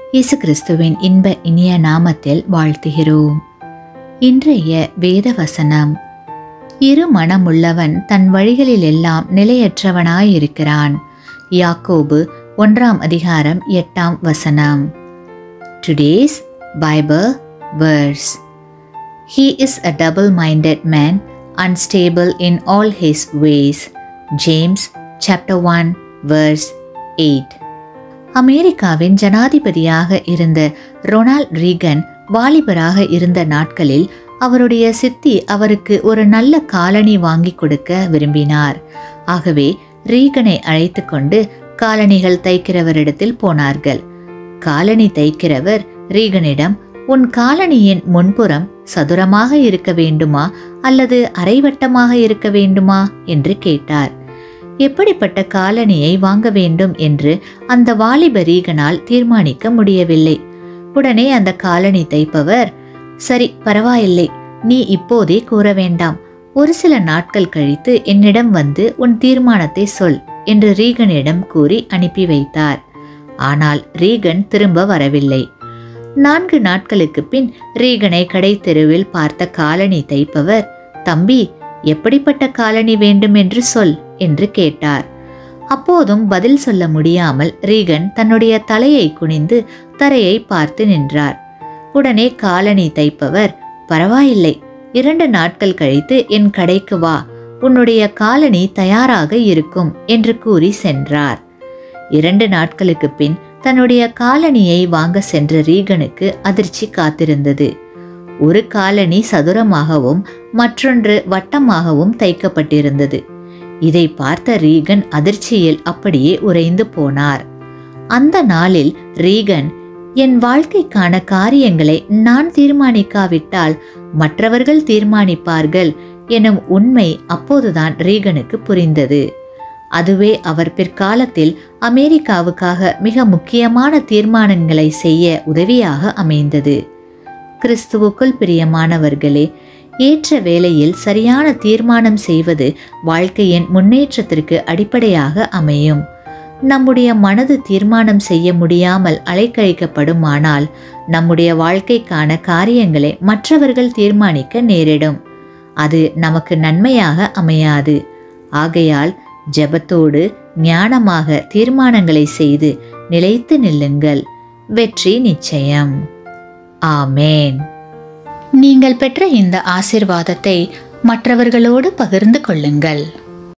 இயேசு கிறிஸ்துவின் இன்ப இனிய நாமத்தில் வாழ்த்துகிறோம் இன்றைய வேத வசனம் இரு மனமுள்ளவன் தன் வழிகளில் எல்லாம் நிலையற்றவனாயிருக்கிறான் யாக்கோபு ஒன்றாம் அதிகாரம் எட்டாம் வசனம் today's Bible verse He is a double minded man, unstable in all his ways. James chapter 1 verse 8. அமெரிக்காவின் ஜனாதிபதியாக இருந்த ரொனால்ட் ரீகன் வாலிபராக இருந்த நாட்களில் அவருடைய சித்தி அவருக்கு ஒரு நல்ல காலணி வாங்கி கொடுக்க விரும்பினார் ஆகவே ரீகனை அழைத்து கொண்டு காலணிகள் தைக்கிறவரிடத்தில் போனார்கள் காலணி தைக்கிறவர் ரீகனிடம் உன் காலணியின் முன்புறம் சதுரமாக இருக்க வேண்டுமா அல்லது அரைவட்டமாக இருக்க வேண்டுமா என்று கேட்டார் எப்படிப்பட்ட காலணியை வாங்க வேண்டும் என்று அந்த வாலிப ரீகனால் தீர்மானிக்க முடியவில்லை உடனே அந்த காலணி தைப்பவர் சரி பரவாயில்லை நீ இப்போதே கூற வேண்டாம் ஒரு சில நாட்கள் கழித்து என்னிடம் வந்து உன் தீர்மானத்தை சொல் என்று ரீகனிடம் கூறி அனுப்பி வைத்தார் ஆனால் ரீகன் திரும்ப வரவில்லை நான்கு நாட்களுக்கு பின் ரீகனை கடை தெருவில் பார்த்த காலணி தைப்பவர் தம்பி எப்படிப்பட்ட காலணி வேண்டும் என்று சொல் என்று கேட்டார் அப்போதும் பதில் சொல்ல முடியாமல் ரீகன் தன்னுடைய தலையை குனிந்து தரையை பார்த்து நின்றார் உடனே காலணி தைப்பவர் பரவாயில்லை இரண்டு நாட்கள் கழித்து என் கடைக்கு வா உன்னுடைய காலணி தயாராக இருக்கும் என்று கூறி சென்றார் இரண்டு நாட்களுக்கு பின் தன்னுடைய காலணியை வாங்க சென்ற ரீகனுக்கு அதிர்ச்சி காத்திருந்தது ஒரு காலணி சதுரமாகவும் மற்றொன்று வட்டமாகவும் தைக்கப்பட்டிருந்தது இதை பார்த்த ரீகன் அதிர்ச்சியில் அப்படியே உறைந்து போனார் அந்த நாளில் ரீகன் என் வாழ்க்கைக்கான காரியங்களை நான் தீர்மானிக்காவிட்டால் மற்றவர்கள் தீர்மானிப்பார்கள் எனும் உண்மை அப்போதுதான் ரீகனுக்கு புரிந்தது அதுவே அவர் பிற்காலத்தில் அமெரிக்காவுக்காக மிக முக்கியமான தீர்மானங்களை செய்ய உதவியாக அமைந்தது கிறிஸ்துவுக்குள் பிரியமானவர்களே ஏற்ற வேளையில் சரியான தீர்மானம் செய்வது வாழ்க்கையின் முன்னேற்றத்திற்கு அடிப்படையாக அமையும் நம்முடைய மனது தீர்மானம் செய்ய முடியாமல் அலைக்கழிக்கப்படுமானால் நம்முடைய வாழ்க்கைக்கான காரியங்களை மற்றவர்கள் தீர்மானிக்க நேரிடும் அது நமக்கு நன்மையாக அமையாது ஆகையால் ஜெபத்தோடு ஞானமாக தீர்மானங்களை செய்து நிலைத்து நில்லுங்கள் வெற்றி நிச்சயம் ஆமேன் நீங்கள் பெற்ற இந்த ஆசிர்வாதத்தை மற்றவர்களோடு பகிர்ந்து கொள்ளுங்கள்